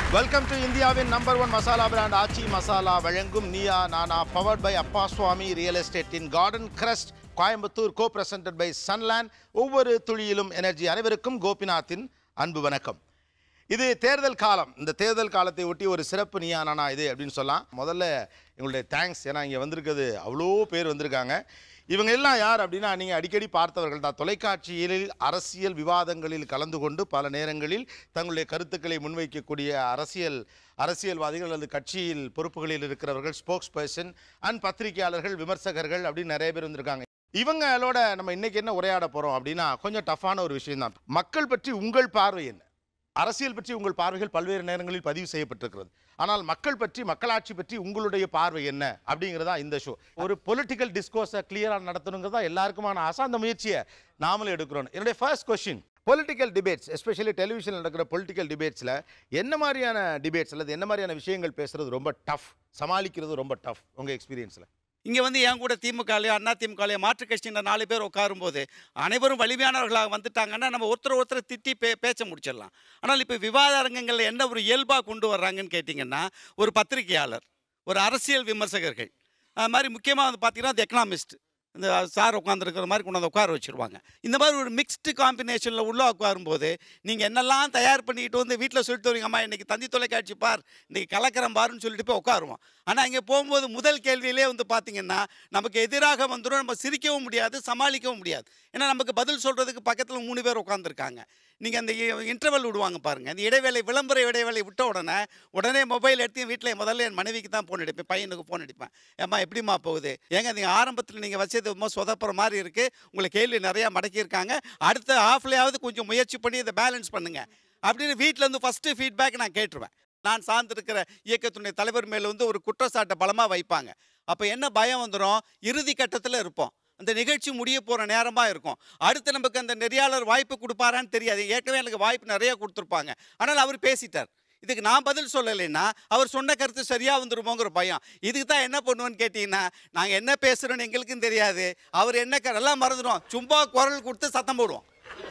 Welcome to இந்தியாவின் number one masala brand Aachi masala வழங்கும் Neeya Naana powered by Appa Swamy real எஸ்டேட்டின் Garden Crest Coimbatore co presented by Sunland ஒவ்வொரு துளியிலும் எனர்ஜி அனைவருக்கும் கோபிநாத்தின் அன்பு வணக்கம் இது தேர்தல் காலம் இந்த தேர்தல் காலத்தை ஒட்டி ஒரு சிறப்பு நியா நானா இது அப்படின்னு சொல்லலாம் முதல்ல எங்களுடைய தேங்க்ஸ் ஏன்னா இங்கே வந்திருக்கிறது அவ்வளோ பேர் வந்திருக்காங்க இவங்க எல்லாம் யார் அப்படின்னா நீங்கள் அடிக்கடி பார்த்தவர்கள் தான் தொலைக்காட்சியில் அரசியல் விவாதங்களில் கலந்து கொண்டு பல நேரங்களில் தங்களுடைய கருத்துக்களை முன்வைக்கக்கூடிய அரசியல் அரசியல்வாதிகள் அல்லது கட்சியில் பொறுப்புகளில் இருக்கிறவர்கள் ஸ்போக்ஸ் பர்சன் அண்ட் பத்திரிகையாளர்கள் விமர்சகர்கள் அப்படின்னு நிறைய பேர் வந்திருக்காங்க இவங்களோட நம்ம இன்னைக்கு என்ன உரையாட போகிறோம் அப்படின்னா கொஞ்சம் டஃப்பான ஒரு விஷயம் தான் மக்கள் பற்றி உங்கள் பார்வை என்ன அரசியல் பற்றி உங்கள் பார்வைகள் பல்வேறு நேரங்களில் பதிவு செய்யப்பட்டிருக்கிறது ஆனால் மக்கள் பற்றி மக்களாட்சி பற்றி உங்களுடைய பார்வை என்ன அப்படிங்கிறதா இந்த ஷோ ஒரு பொலிட்டிக்கல் டிஸ்கோர்ஸை கிளியராக நடத்தணுங்கிறதா எல்லாருக்குமான ஆசை அந்த முயற்சியை நாமளும் எடுக்கிறோம் என்னுடைய first question political debates especially டெலிவிஷனில் நடக்கிற பொலிட்டிக்கல் டிபேட்ஸில் என்ன மாதிரியான டிபேட்ஸ் அல்லது என்ன மாதிரியான விஷயங்கள் பேசுறது ரொம்ப டஃப் சமாளிக்கிறது ரொம்ப டஃப் உங்கள் எக்ஸ்பீரியன்ஸில் இங்கே வந்து என் கூட திமுகலையோ அண்ணா திமுகலையோ மாற்று கட்சியினர் நாலு பேர் உட்காரும்போது அனைவரும் வலிமையானவர்களாக வந்துட்டாங்கன்னா நம்ம ஒருத்தர் ஒருத்தர் திட்டி பே பேச்ச முடிச்சிடலாம் ஆனால் இப்போ விவாத அரங்கங்களில் என்ன ஒரு இயல்பாக கொண்டு வர்றாங்கன்னு கேட்டிங்கன்னா ஒரு பத்திரிகையாளர் ஒரு அரசியல் விமர்சகர்கள் அது மாதிரி முக்கியமாக வந்து பார்த்தீங்கன்னா அந்த எக்கனாமிஸ்ட் இந்த சார் உட்காந்துருக்கிற மாதிரி கொண்டு வந்து உட்கார வச்சுருவாங்க இந்த மாதிரி ஒரு மிக்ஸ்டு காம்பினேஷனில் உள்ள உட்காரும்போது நீங்கள் என்னெல்லாம் தயார் பண்ணிக்கிட்டு வந்து வீட்டில் சொல்லிட்டு வரீங்க அம்மா இன்றைக்கி தந்தி தொலைக்காட்சி பார் இன்றைக்கி கலக்கரம் பாருன்னு சொல்லிட்டு போய் உட்காருவோம் ஆனால் இங்கே போகும்போது முதல் கேள்வியிலே வந்து பார்த்தீங்கன்னா நமக்கு எதிராக வந்துடும் நம்ம சிரிக்கவும் முடியாது சமாளிக்கவும் முடியாது ஏன்னா நமக்கு பதில் சொல்கிறதுக்கு பக்கத்தில் மூணு பேர் உட்காந்துருக்காங்க நீங்கள் அந்த இன்டர்வல் விடுவாங்க பாருங்கள் அந்த இடைவேளை விளம்பர இடைவேளை விட்ட உடனே உடனே மொபைல் எடுத்து வீட்டில் முதல்ல என் மனைவிக்கு தான் ஃபோன் அடிப்பேன் பையனுக்கு ஃபோன் அடிப்பேன் ஏம்மா எப்படிம்மா போகுது ஏங்க நீங்கள் ஆரம்பத்தில் நீங்கள் வச்சது ரொம்ப சொதப்புற மாதிரி இருக்குது உங்களை கேள்வி நிறையா மடக்கியிருக்காங்க அடுத்த ஹாஃப்லேயாவது கொஞ்சம் முயற்சி பண்ணி இதை பேலன்ஸ் பண்ணுங்கள் அப்படின்னு வீட்டில் இருந்து ஃபஸ்ட்டு ஃபீட்பேக் நான் கேட்டுருவேன் நான் சார்ந்திருக்கிற இயக்கத்துடைய தலைவர் மேலே வந்து ஒரு குற்றச்சாட்டை பலமாக வைப்பாங்க அப்போ என்ன பயம் வந்துடும் இறுதி கட்டத்தில் இருப்போம் அந்த நிகழ்ச்சி முடிய போகிற நேரமாக இருக்கும் அடுத்து நமக்கு அந்த நெறியாளர் வாய்ப்பு கொடுப்பாரான்னு தெரியாது ஏற்கனவே எனக்கு வாய்ப்பு நிறைய கொடுத்துருப்பாங்க ஆனால் அவர் பேசிட்டார் இதுக்கு நான் பதில் சொல்லலைன்னா அவர் சொன்ன கருத்து சரியாக வந்துருமோங்கிற பயம் இதுக்கு தான் என்ன பண்ணுவோன்னு கேட்டிங்கன்னா நாங்கள் என்ன பேசுகிறோன்னு எங்களுக்கும் தெரியாது அவர் என்ன க- எல்லாம் மறந்துடும் சும்மா குரல் கொடுத்து சத்தம் போடுவோம்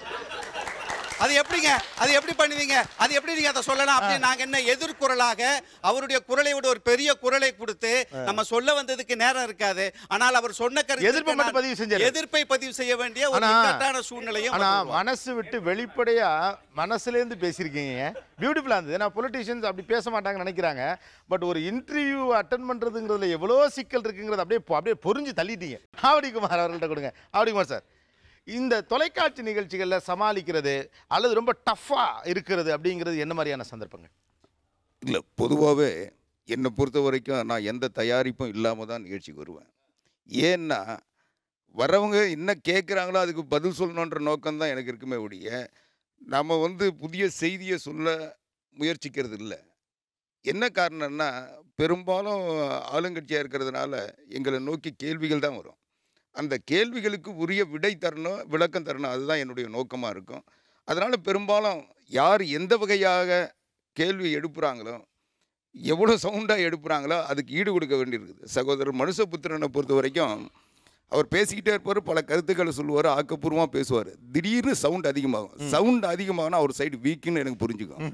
அது எப்படிங்க அது எப்படி பண்ணுவீங்க அது எப்படி நீங்க அதை சொல்லலாம் அப்படி நாங்க என்ன எதிர்குரலாக அவருடைய குரலை விட ஒரு பெரிய குரலை கொடுத்து நம்ம சொல்ல வந்ததுக்கு நேரம் இருக்காது ஆனால் அவர் சொன்ன கருத்துக்கு எதிர்ப்பை மட்டும் நான் பதிவு செஞ்சிடலாம். எதிர்ப்பை பதிவு செய்ய வேண்டிய ஒரு ஆனா- இக்கட்டான சூழ்நிலையும் ஆனா வந்துருவோம். மனசு விட்டு வெளிப்படையா மனசுல இருந்து பேசியிருக்கீங்க பியூட்டிஃபுல்லா இருந்தது ஏன்னா பொலிட்டிஷியன்ஸ் அப்படி பேச மாட்டாங்கன்னு நினைக்கிறாங்க பட் ஒரு இன்டர்வியூ அட்டன் பண்றதுங்கிறதுல எவ்வளோ சிக்கல் இருக்குங்கிறது அப்படியே பொ- அப்படியே பொறிஞ்சு தள்ளிட்டீங்க ஆவடி குமார் அவர்கள்ட்ட கொடுங்க ஆவடி குமார் சார் இந்த தொலைக்காட்சி நிகழ்ச்சிகளில் சமாளிக்கிறது அல்லது ரொம்ப டஃப்பாக இருக்கிறது அப்படிங்கிறது என்ன மாதிரியான சந்தர்ப்பங்கள் இல்லை பொதுவாகவே என்னை பொறுத்த வரைக்கும் நான் எந்த தயாரிப்பும் இல்லாமல் தான் நிகழ்ச்சிக்கு வருவேன் ஏன்னா வரவங்க என்ன கேட்குறாங்களோ அதுக்கு பதில் சொல்லணுன்ற நோக்கம் தான் எனக்கு இருக்குமே ஒழிய நம்ம வந்து புதிய செய்தியை சொல்ல முயற்சிக்கிறது இல்லை என்ன காரணம்னா பெரும்பாலும் ஆளுங்கட்சியாக இருக்கிறதுனால எங்களை நோக்கி கேள்விகள் தான் வரும் அந்த கேள்விகளுக்கு உரிய விடை தரணும் விளக்கம் தரணும் அதுதான் என்னுடைய நோக்கமாக இருக்கும் அதனால் பெரும்பாலும் யார் எந்த வகையாக கேள்வி எழுப்புறாங்களோ எவ்வளோ சவுண்டாக எழுப்புறாங்களோ அதுக்கு ஈடு கொடுக்க வேண்டியிருக்குது சகோதரர் மனுஷபுத்திரனை பொறுத்த வரைக்கும் அவர் பேசிக்கிட்டே இருப்பார் பல கருத்துக்களை சொல்லுவார் ஆக்கப்பூர்வமாக பேசுவார் திடீர்னு சவுண்ட் அதிகமாகும் சவுண்ட் அதிகமாகுனா அவர் சைடு வீக்குன்னு எனக்கு புரிஞ்சுக்கும்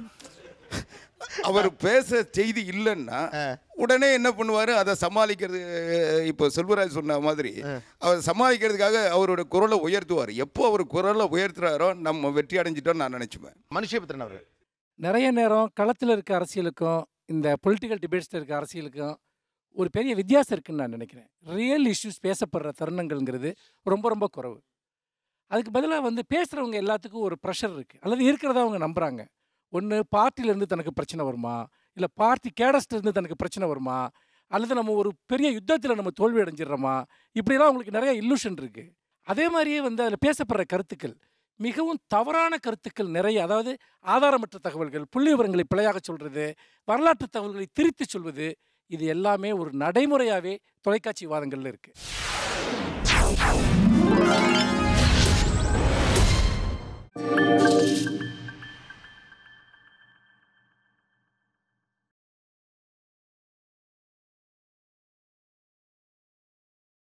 அவர் பேச செய்தி இல்லைன்னா உடனே என்ன பண்ணுவார் அதை சமாளிக்கிறது இப்போ செல்வராஜ் சொன்ன மாதிரி அவர் சமாளிக்கிறதுக்காக அவரோட குரலை உயர்த்துவார் எப்போ அவர் குரலை உயர்த்துறாரோ நம்ம வெற்றி அடைஞ்சிட்டோம்னு நான் நினச்சிப்பேன் மனுஷபுத்திரன் அவர்கள் நிறைய நேரம் களத்தில் இருக்க அரசியலுக்கும் இந்த பொலிட்டிக்கல் டிபேட்ஸில் இருக்க அரசியலுக்கும் ஒரு பெரிய வித்தியாசம் இருக்குன்னு நான் நினைக்கிறேன் ரியல் இஷ்யூஸ் பேசப்படுற தருணங்கள்ங்கிறது ரொம்ப ரொம்ப குறைவு அதுக்கு பதிலாக வந்து பேசுகிறவங்க எல்லாத்துக்கும் ஒரு ப்ரெஷர் இருக்குது அல்லது இருக்கிறத அவங்க நம்புகிறாங்க ஒன்று பார்ட்டிலேருந்து தனக்கு பிரச்சனை வருமா இல்லை பார்ட்டி கேடஸ்ட்லேருந்து தனக்கு பிரச்சனை வருமா அல்லது நம்ம ஒரு பெரிய யுத்தத்தில் நம்ம தோல்வி அடைஞ்சிடுறோமா இப்படிலாம் அவங்களுக்கு நிறைய இல்லூஷன் இருக்குது அதே மாதிரியே வந்து அதில் பேசப்படுற கருத்துக்கள் மிகவும் தவறான கருத்துக்கள் நிறைய அதாவது ஆதாரமற்ற தகவல்கள் புள்ளி விவரங்களை பிழையாக சொல்கிறது வரலாற்று தகவல்களை திரித்து சொல்வது இது எல்லாமே ஒரு நடைமுறையாகவே தொலைக்காட்சி வாதங்கள்ல இருக்குது